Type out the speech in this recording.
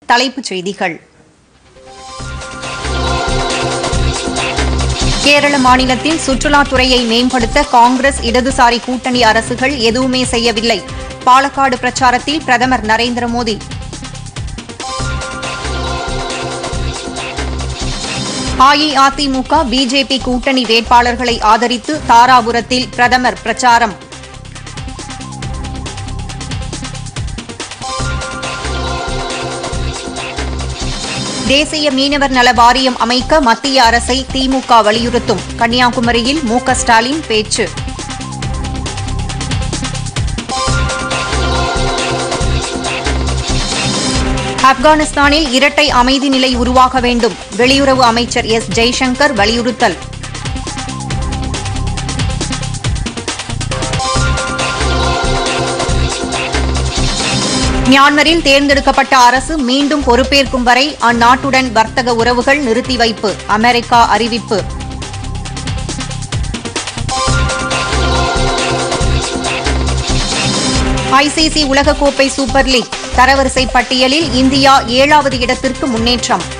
தலைப்புச் செய்திகள் கேரள மாநிலத்தில் சுற்றுலாத்துறையை மேம்படுத்த காங்கிரஸ் இடதுசாரி கூட்டணி அரசுகள் எதுவுமே செய்யவில்லை பாலக்காடு பிரச்சாரத்தில் பிரதமர் நரேந்திர மோடி அஇஅதிமுக பிஜேபி கூட்டணி வேட்பாளர்களை ஆதரித்து தாராபுரத்தில் பிரதமர் பிரச்சாரம் தேசிய மீனவர் நல வாரியம் அமைக்க மத்திய அரசை திமுக வலியுறுத்தும் கன்னியாகுமரியில் மு க ஸ்டாலின் பேச்சு ஆப்கானிஸ்தானில் இரட்டை அமைதி நிலை உருவாக வேண்டும் வெளியுறவு அமைச்சர் எஸ் ஜெய்சங்கர் வலியுறுத்தல் மியான்மரில் தேர்ந்தெடுக்கப்பட்ட அரசு மீண்டும் பொறுப்பேற்கும் வரை அந்நாட்டுடன் வர்த்தக உறவுகள் நிறுத்தி வைப்பு அமெரிக்கா அறிவிப்பு ஐசிசி உலகக்கோப்பை சூப்பர் லீக் தரவரிசை பட்டியலில் இந்தியா ஏழாவது இடத்திற்கு முன்னேற்றம்